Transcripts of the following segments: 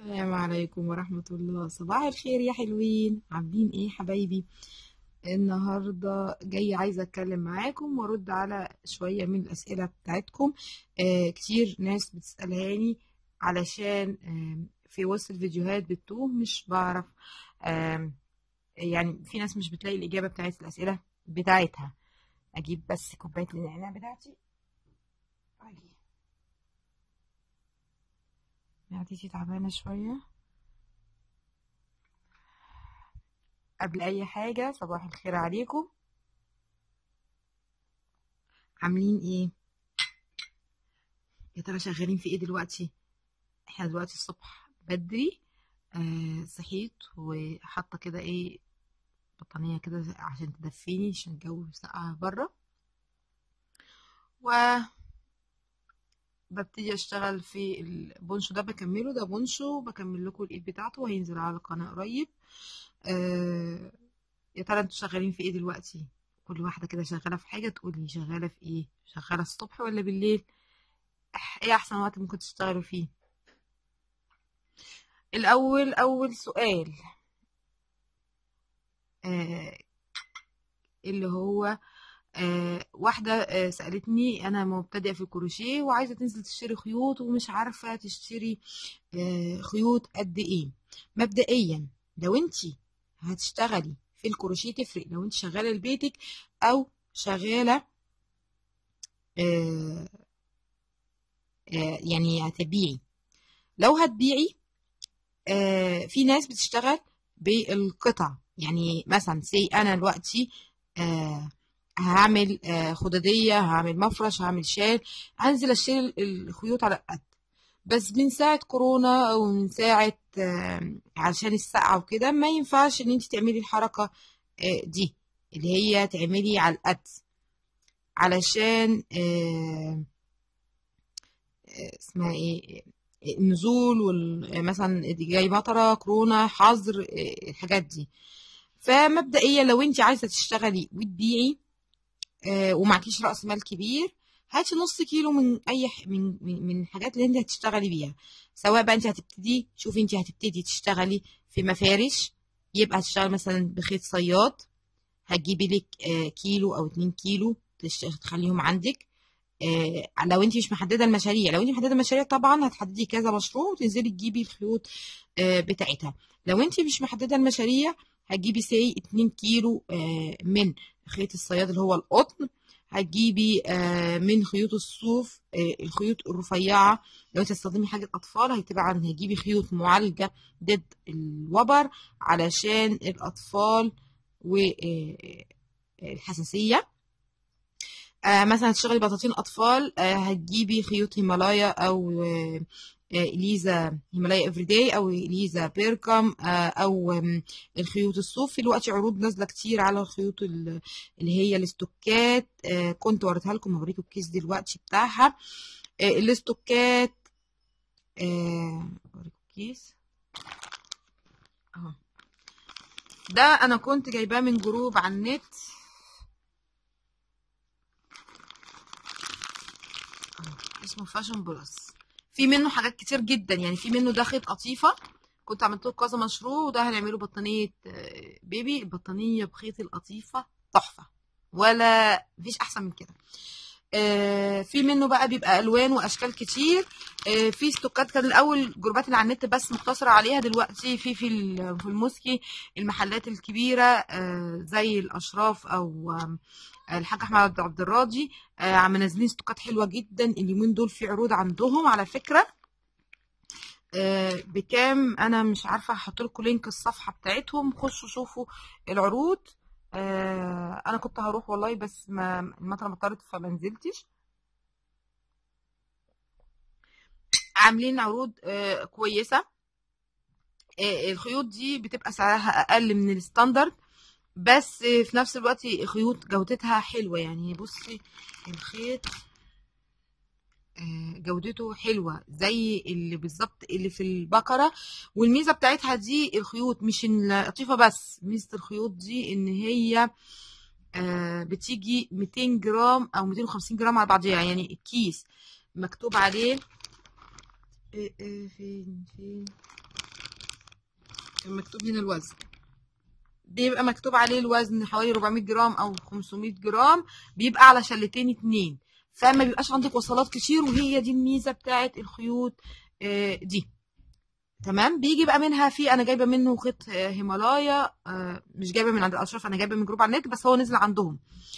السلام عليكم ورحمة الله صباح الخير يا حلوين عاملين ايه حبايبي النهاردة جاي عايزة اتكلم معاكم وارد على شوية من الاسئلة بتاعتكم آه كتير ناس بتسألهاني علشان آه في وسط الفيديوهات بتوه مش بعرف آه يعني في ناس مش بتلاقي الإجابة بتاعت الأسئلة بتاعتها أجيب بس كوباية النعناع بتاعتي أجي معدتي تعبانة شوية قبل أي حاجة صباح الخير عليكم عاملين ايه يا ترى شغالين في ايه دلوقتي احنا دلوقتي الصبح بدري آه صحيت وحاطه كده ايه بطانيه كده عشان تدفيني عشان الجو ساقع بره و ببتدي اشتغل في البونشو ده بكمله ده بونشو بكمل لكم الايد بتاعته وهينزل على القناه قريب آه يا ترى انتوا شغالين في ايه دلوقتي كل واحده كده شغاله في حاجه تقولي شغاله في ايه شغاله الصبح ولا بالليل ايه احسن وقت ممكن تشتغلوا فيه الاول اول سؤال آه اللي هو آه واحدة آه سألتني أنا مبتدئة في الكروشيه وعايزة تنزل تشتري خيوط ومش عارفة تشتري آه خيوط قد إيه مبدئيا لو أنت هتشتغلي في الكروشيه تفرق لو أنت شغالة لبيتك أو شغالة آه آه يعني هتبيعي لو هتبيعي آه في ناس بتشتغل بالقطع يعني مثلا سي أنا دلوقتي آه هعمل آه خدادية هعمل مفرش هعمل شال هنزل اشتري الخيوط على قد بس من ساعة كورونا او من ساعة آه عشان السقعة وكده ما ينفعش ان انت تعملي الحركة آه دي اللي هي تعملي على القد علشان اسمها ايه النزول مثلا جاي مطرة كورونا حظر الحاجات دي فمبدئيا لو انت عايزة تشتغلي وتبيعي آه ومعكيش راس مال كبير هاتي نص كيلو من اي من من الحاجات اللي انت هتشتغلي بيها سواء بقى انت هتبتدي شوفي انت هتبتدي تشتغلي في مفارش يبقى هتشتغلي مثلا بخيط صياد هتجيبي لك آه كيلو او اتنين كيلو تخليهم عندك آه لو انت مش محدده المشاريع لو انت محدده المشاريع طبعا هتحددي كذا مشروع وتنزلي تجيبي الخيوط بتاعتها لو انت مش محدده المشاريع هتجيبي سي 2 كيلو من خيط الصياد اللي هو القطن هتجيبي من خيوط الصوف الخيوط الرفيعة لو تستخدمي حاجة أطفال هتبقى هتجيبي خيوط معالجة ضد الوبر علشان الأطفال والحساسية مثلا هتشتغلي بطاطين أطفال هتجيبي خيوط هيمالايا أو اليزا هيمالايا افريداي او اليزا بيركم او الخيوط الصوف في الوقت عروض نازله كتير على الخيوط اللي هي الاستوكات كنت وريتها لكم هوريكم الكيس دلوقتي بتاعها الاستوكات اوريكم الكيس اهو ده انا كنت جايباه من جروب على النت اسمه فاشن بلس في منه حاجات كتير جدا يعني في منه ده خيط قطيفه كنت عملت له كذا مشروع وده هنعمله بطانيه بيبي البطانيه بخيط القطيفه تحفه ولا مفيش احسن من كده آه في منه بقى بيبقى الوان واشكال كتير آه في استوكات كان الاول جروبات اللي على النت بس مقتصره عليها دلوقتي في في في الموسكي المحلات الكبيره آه زي الاشراف او الحاج احمد عبد الراضي عم منزلين استوكات حلوه جدا اليومين دول في عروض عندهم على فكره بكام انا مش عارفه هحط لكم لينك الصفحه بتاعتهم خشوا شوفوا العروض انا كنت هروح والله بس ما المطره مطرت فما نزلتش عاملين عروض كويسه الخيوط دي بتبقى سعرها اقل من الستاندرد بس في نفس الوقت خيوط جودتها حلوة يعني بصي الخيط جودته حلوة زي اللي بالظبط اللي في البقرة والميزة بتاعتها دي الخيوط مش القطيفة بس ميزة الخيوط دي ان هي بتيجي 200 جرام او 250 جرام على بعضيها يعني الكيس مكتوب عليه فين فين مكتوب هنا الوزن بيبقى مكتوب عليه الوزن حوالي 400 جرام او 500 جرام بيبقى على شلتين اتنين فما بيبقاش عندك وصلات كتير وهي دي الميزه بتاعت الخيوط آه، دي تمام بيجي بقى منها في انا جايبه منه خيط آه، هيمالايا آه، مش جايبه من عند الاشراف انا جايبه من جروب على النت بس هو نزل عندهم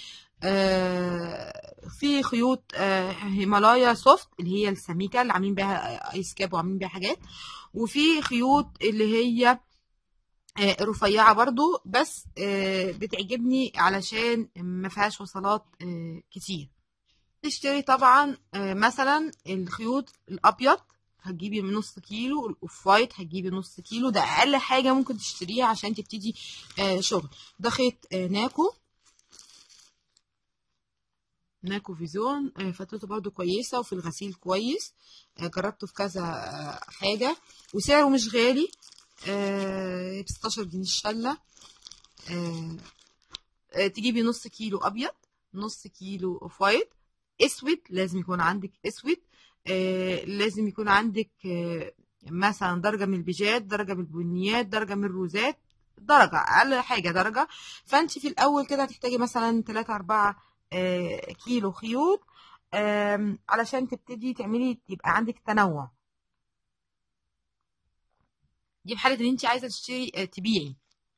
آه، في خيوط آه، هيمالايا سوفت اللي هي السميكه اللي عاملين بيها ايس كاب وعاملين بيها حاجات وفي خيوط اللي هي آه، رفيعه برضو بس آه، بتعجبني علشان ما فيهاش وصلات آه، كتير تشتري طبعا آه، مثلا الخيوط الابيض هتجيبي من نص كيلو الاوف وايت هتجيبي نص كيلو ده اقل حاجه ممكن تشتريها عشان تبتدي آه، شغل ده خيط آه، ناكو ناكو فيزون آه، فترته برضو كويسه وفي الغسيل كويس آه، جربته في كذا آه، حاجه وسعره مش غالي ب 16 جنيه الشله آه، آه، تجيبي نص كيلو ابيض نص كيلو اوف وايت اسود لازم يكون عندك اسود آه، لازم يكون عندك آه، مثلا درجه من البيجات درجه من البنيات درجه من الروزات درجه اقل حاجه درجه فانت في الاول كده هتحتاجي مثلا 3 4 كيلو خيوط آم، علشان تبتدي تعملي يبقى عندك تنوع دي في حاله ان انت عايزه تشتري آه، تبيعي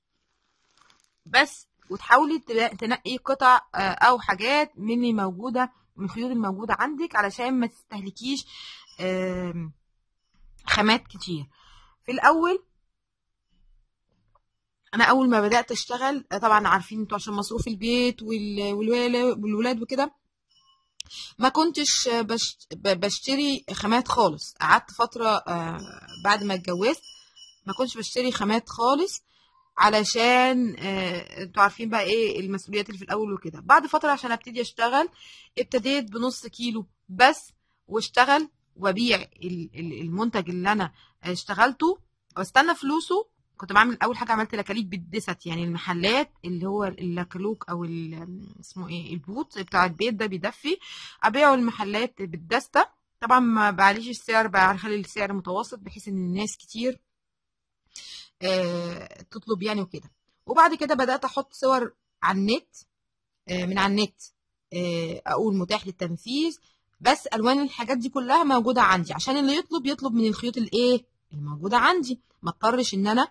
بس وتحاولي تلا- تنقي قطع آه، او حاجات من اللي موجوده من الخيوط الموجوده عندك علشان ما تستهلكيش آم، خامات كتير في الاول انا اول ما بدات اشتغل آه، طبعا عارفين انتوا عشان مصروف البيت وال- والولا- والولاد وكده ما كنتش آه، بش- ب- بشتري خامات خالص قعدت فتره آه، بعد ما اتجوزت ما كنتش بشتري خامات خالص علشان آه، انتوا عارفين بقى ايه المسؤوليات اللي في الاول وكده بعد فتره عشان ابتدي اشتغل ابتديت بنص كيلو بس واشتغل وابيع ال- ال- المنتج اللي انا اشتغلته واستنى فلوسه كنت بعمل اول حاجه عملت لكاليك بالدست يعني المحلات اللي هو اللكلوك او ال- اسمه ايه البوت بتاع البيت ده بيدفي ابيعه المحلات بالدسته طبعا ما بعليش السعر بخلي السعر متوسط بحيث ان الناس كتير آه، تطلب يعني وكده وبعد كده بدأت أحط صور على النت آه، من على النت آه، أقول متاح للتنفيذ بس ألوان الحاجات دي كلها موجودة عندي عشان اللي يطلب يطلب من الخيوط الإيه الموجودة عندي ما اضطرش إن أنا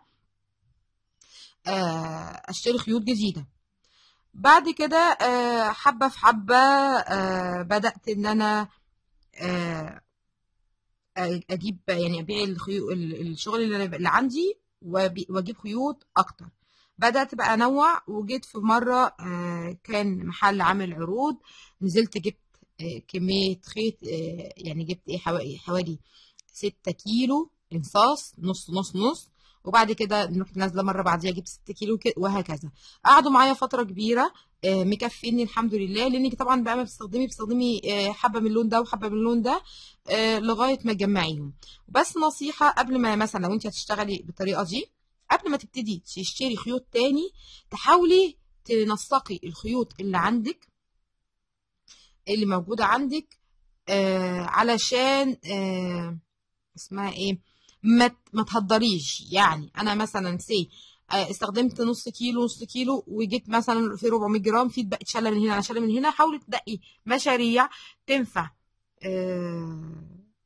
آه، أشتري خيوط جديدة بعد كده آه، حبة في حبة آه، بدأت إن أنا آه، اجيب يعني ابيع الخيو... ال- الشغل اللي اللي عندي وأبي- واجيب خيوط اكتر بدات بقى انوع وجيت في مره آه، كان محل عامل عروض نزلت جبت آه، كميه خيط آه، يعني جبت ايه حوالي حوالي 6 كيلو انصاص نص نص نص وبعد كده رحت نازله مره بعديها جبت 6 كيلو كده وهكذا قعدوا معايا فتره كبيره آه، مكفيني الحمد لله لانك طبعا بقى ما بتستخدمي بتستخدمي آه، حبه من اللون ده وحبه من اللون ده آه، لغايه ما تجمعيهم بس نصيحه قبل ما مثلا لو انت هتشتغلي بالطريقه دي قبل ما تبتدي تشتري خيوط تاني تحاولي تنسقي الخيوط اللي عندك اللي موجوده عندك آه علشان آه اسمها ايه ما ت- ما تهدريش يعني انا مثلا سي استخدمت نص كيلو نص كيلو وجيت مثلا في 400 جرام في بقت شله من هنا على شله من هنا حاولي تنقي مشاريع تنفع آه،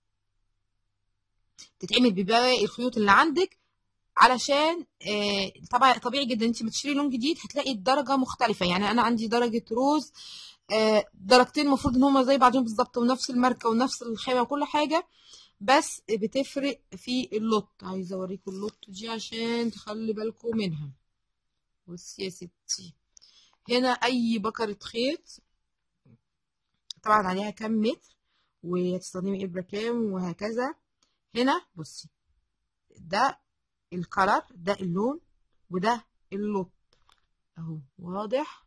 تتعمل بباقي الخيوط اللي عندك علشان آه، طبعا طبيعي جدا انت بتشتري لون جديد هتلاقي الدرجه مختلفه يعني انا عندي درجه روز آه، درجتين المفروض ان هما زي بعضهم بالظبط ونفس الماركه ونفس الخامه وكل حاجه بس بتفرق في اللوت عايزه اوريكم اللوت دي عشان تخلي بالكم منها بصي يا ستي هنا اي بكره خيط طبعا عليها كام متر وهتستخدمي ابره كام وهكذا هنا بصي ده الكلر ده اللون وده اللوت اهو واضح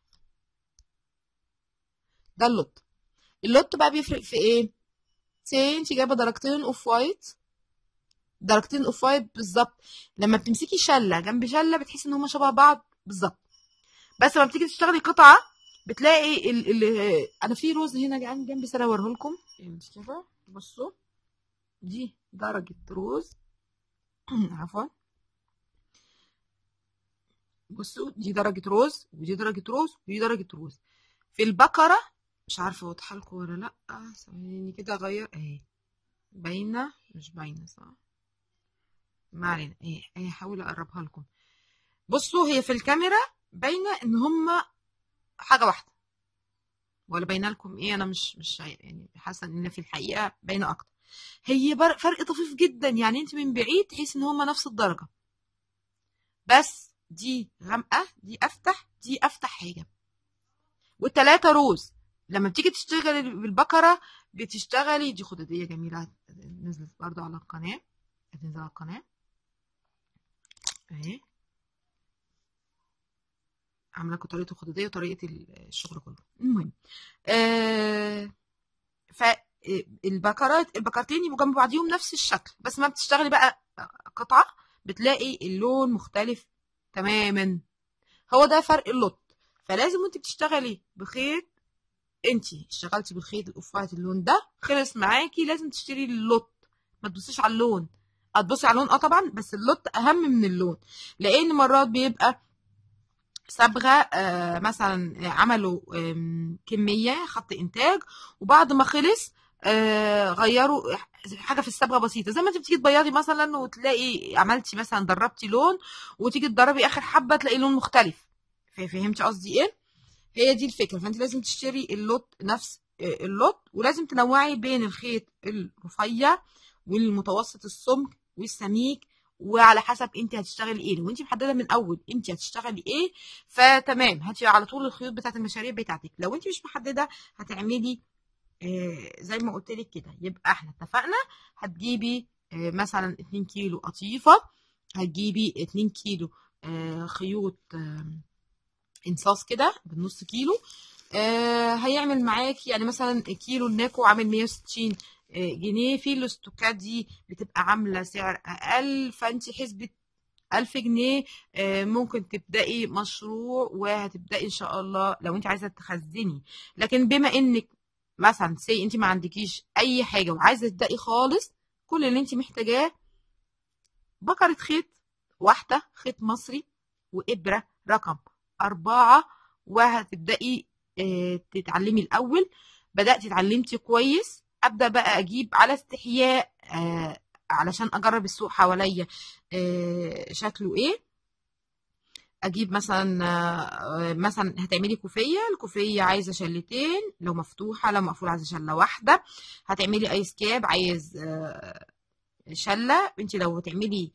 ده اللوت اللوت بقى بيفرق في ايه سي انت جايبه درجتين اوف وايت درجتين اوف وايت بالظبط لما بتمسكي شله جنب شله بتحسي ان هما شبه بعض بالظبط بس لما بتيجي تشتغلي قطعه بتلاقي ال ال انا في روز هنا جنب جنبي سنه اوريه لكم مش شايفه بصوا دي درجه روز عفوا بصوا دي درجة روز ودي درجة روز ودي درجة روز في البقرة مش عارفة واضحة لكم ولا لأ ثواني كده أغير أهي باينة مش باينة صح ما علينا ايه ايه هحاول أقربها لكم بصوا هي في الكاميرا باينة إن هما حاجة واحدة ولا باينة لكم ايه أنا مش مش يعني حاسة إن في الحقيقة باينة أكتر هي فرق طفيف جدا يعني انت من بعيد تحس ان هما نفس الدرجة بس دي غامقة دي افتح دي افتح حاجة والتلاتة روز لما بتيجي تشتغلي بالبكرة بتشتغلي دي خدودية جميلة نزلت برضو على القناة هتنزل على القناة اهي عاملة لكم طريقة الخدودية وطريقة الشغل كله المهم آه ف البكرات البكرتين يبقوا جنب بعضيهم نفس الشكل بس ما بتشتغلي بقى قطعة بتلاقي اللون مختلف تماما هو ده فرق اللوت فلازم وانت بتشتغلي بخيط انت اشتغلتي بالخيط الاوف اللون ده خلص معاكي لازم تشتري اللوت ما تبصيش على اللون هتبصي على اللون اه طبعا بس اللوت اهم من اللون لان مرات بيبقى صبغه آه مثلا عملوا آه كميه خط انتاج وبعد ما خلص آه غيروا حاجه في الصبغه بسيطه زي ما انت بتيجي تبيضي مثلا وتلاقي عملتي مثلا دربتي لون وتيجي تدربي اخر حبه تلاقي لون مختلف فهمتي قصدي ايه هي دي الفكره فانت لازم تشتري اللوت نفس اللوت ولازم تنوعي بين الخيط الرفيع والمتوسط السمك والسميك وعلى حسب انت هتشتغلي ايه لو انت محدده من اول انت هتشتغلي ايه فتمام هاتي على طول الخيوط بتاعت المشاريع بتاعتك لو انت مش محدده هتعملي آه زي ما قلت لك كده يبقى احنا اتفقنا هتجيبي آه مثلا 2 كيلو قطيفه هتجيبي 2 كيلو آه خيوط انصاص كده بالنص كيلو هيعمل معاكي يعني مثلا كيلو الناكو عامل 160 جنيه في الاستوكات دي بتبقى عامله سعر اقل فانت حسبه ألف جنيه ممكن تبدأي مشروع وهتبدأي إن شاء الله لو أنت عايزة تخزني لكن بما إنك مثلا سي أنت ما عندكيش أي حاجة وعايزة تبدأي خالص كل اللي أنت محتاجاه بكرة خيط واحدة خيط مصري وإبرة رقم أربعة وهتبدأي تتعلمي الأول بدأتي اتعلمتي كويس أبدأ بقى أجيب على استحياء علشان أجرب السوق حواليا شكله إيه اجيب مثلا مثلا هتعملي كوفيه الكوفيه عايزه شلتين لو مفتوحه لو مقفوله عايزه شله واحده هتعملي ايس كاب عايز شله انت لو هتعملي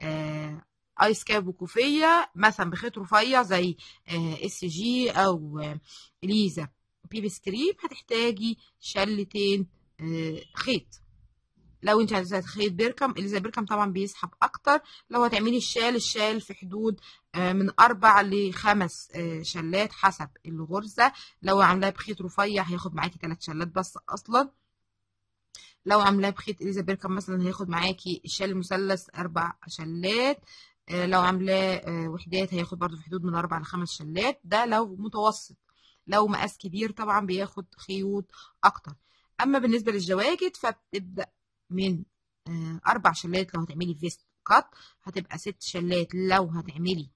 ايس كاب وكوفيه مثلا بخيط رفيع زي اس جي او ليزا بيبي سكريب هتحتاجي شلتين خيط لو انت عايزه خيط بيركم اللي زي بيركم طبعا بيسحب اكتر لو هتعملي الشال الشال في حدود من اربع لخمس شلات حسب الغرزه لو عاملاه بخيط رفيع هياخد معاكي ثلاث شلات بس اصلا لو عاملاه بخيط اليزا بيركم مثلا هياخد معاكي الشال المثلث اربع شلات لو عاملاه وحدات هياخد برضو في حدود من اربع لخمس شلات ده لو متوسط لو مقاس كبير طبعا بياخد خيوط اكتر اما بالنسبه للجواكت فبتبدا من اربع شلات لو هتعملي فيست كات هتبقى ست شلات لو هتعملي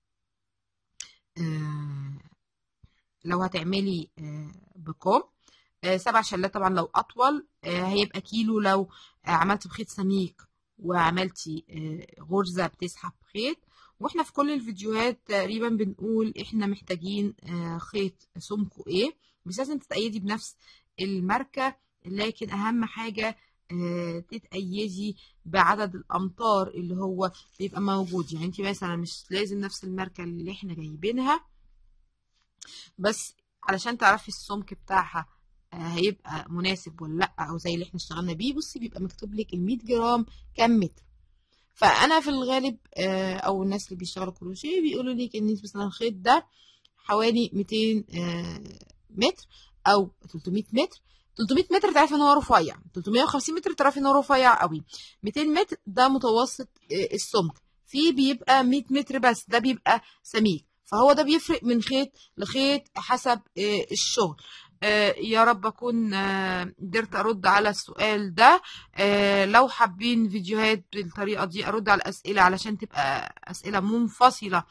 لو هتعملي بكم سبع شلات طبعا لو اطول هيبقى كيلو لو عملت بخيط سميك وعملتي غرزه بتسحب خيط واحنا في كل الفيديوهات تقريبا بنقول احنا محتاجين خيط سمكه ايه مش لازم تتأيدي بنفس الماركه لكن اهم حاجه تتأيدي بعدد الأمتار اللي هو بيبقى موجود يعني انت مثلا مش لازم نفس الماركة اللي احنا جايبينها بس علشان تعرفي السمك بتاعها هيبقى مناسب ولا لا او زي اللي احنا اشتغلنا بيه بصي بيبقى مكتوب لك ال 100 جرام كام متر فانا في الغالب او الناس اللي بيشتغلوا كروشيه بيقولوا لك ان مثلا الخيط ده حوالي 200 متر او 300 متر 300 متر تعرفي ان هو رفيع 350 متر تعرفي ان هو رفيع قوي 200 متر ده متوسط السمك في بيبقى 100 متر بس ده بيبقى سميك فهو ده بيفرق من خيط لخيط حسب الشغل يا رب اكون قدرت ارد على السؤال ده لو حابين فيديوهات بالطريقه دي ارد على الاسئله علشان تبقى اسئله منفصله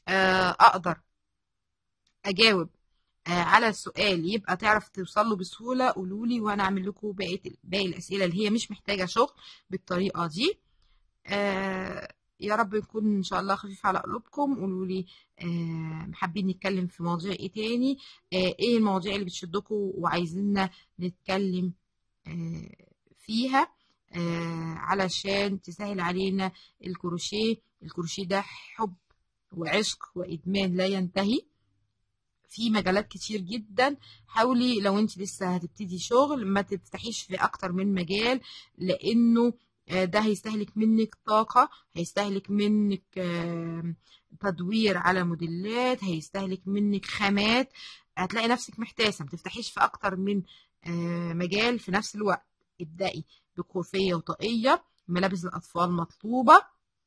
آه، اقدر اجاوب آه، على السؤال يبقى تعرف توصل له بسهوله قولوا لي وانا اعمل لكم باقي باقي الاسئله اللي هي مش محتاجه شغل بالطريقه دي آه، يا رب يكون ان شاء الله خفيف على قلوبكم قولوا لي آه، حابين نتكلم في مواضيع ايه تاني آه، ايه المواضيع اللي بتشدكم وعايزيننا نتكلم آه، فيها آه، علشان تسهل علينا الكروشيه الكروشيه ده حب وعشق وادمان لا ينتهي في مجالات كتير جدا حاولي لو انت لسه هتبتدي شغل ما تفتحيش في اكتر من مجال لانه آه، ده هيستهلك منك طاقة هيستهلك منك آه، تدوير على موديلات هيستهلك منك خامات هتلاقي نفسك محتاسة ما تفتحيش في اكتر من آه، مجال في نفس الوقت ابدأي بكوفية وطاقية ملابس الأطفال مطلوبة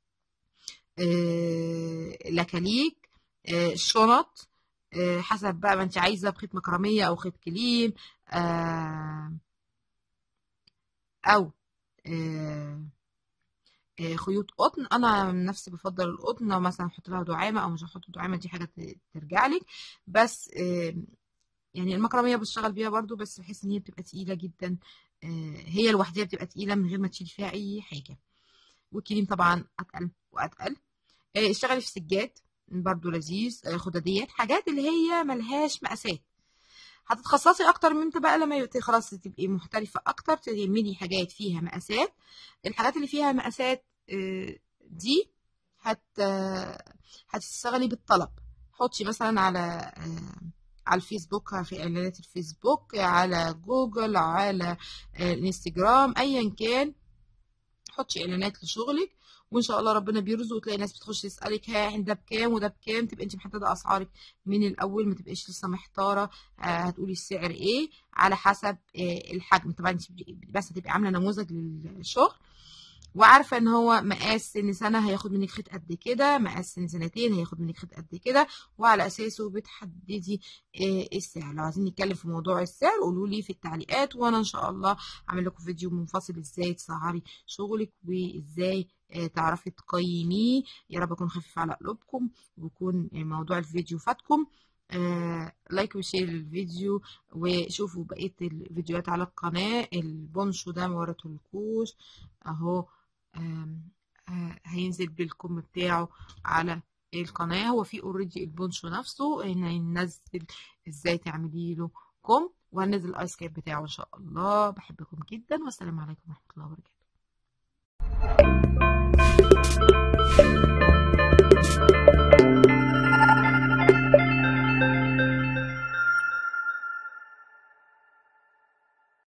آه، لكاليك آه، شنط آه، حسب بقى ما انت عايزة بخيط مكرمية أو خيط كليم آه، أو آه، آه، خيوط قطن انا من نفسي بفضل القطن لو مثلا احط لها دعامه او مش هحط دعامه دي حاجه ت- ترجع لك بس آه، يعني المكرميه بشتغل بيها برضو بس بحس ان هي بتبقى تقيله جدا آه، هي لوحدها بتبقى تقيله من غير ما تشيل فيها اي حاجه والكريم طبعا اتقل واتقل آه، اشتغلي في سجاد برضو لذيذ آه، خداديات حاجات اللي هي ملهاش مقاسات هتتخصصي اكتر من انت بقى لما يبقى خلاص تبقي محترفه اكتر تعملي حاجات فيها مقاسات الحاجات اللي فيها مقاسات آه، دي هت آه، هتشتغلي بالطلب حطي مثلا على آه، على الفيسبوك في اعلانات الفيسبوك على جوجل على آه، الانستجرام ايا كان حطي اعلانات لشغلك وان شاء الله ربنا بيرزق وتلاقي ناس بتخش تسالك ها ده بكام وده بكام تبقى انت محدده اسعارك من الاول ما تبقيش لسه محتاره آه، هتقولي السعر ايه على حسب آه، الحجم طبعا انت بس هتبقي عامله نموذج للشغل وعارفه ان هو مقاس سن سنه هياخد منك خيط قد كده مقاس سن سنتين هياخد منك خيط قد كده وعلى اساسه بتحددي آه، السعر لو عايزين نتكلم في موضوع السعر قولوا لي في التعليقات وانا ان شاء الله اعمل لكم فيديو منفصل ازاي تسعري شغلك وازاي آه، تعرفي تقيميه يا رب يكون خفيف على قلوبكم ويكون آه، موضوع الفيديو فاتكم آه، لايك وشير للفيديو وشوفوا بقية الفيديوهات على القناة البونشو ده ما وريتهولكوش اهو آم، آه، هينزل بالكم بتاعه على القناة هو في اوريدي البونشو نفسه هننزل ازاي تعملي له كم وهنزل الايس كاب بتاعه ان شاء الله بحبكم جدا والسلام عليكم ورحمة الله وبركاته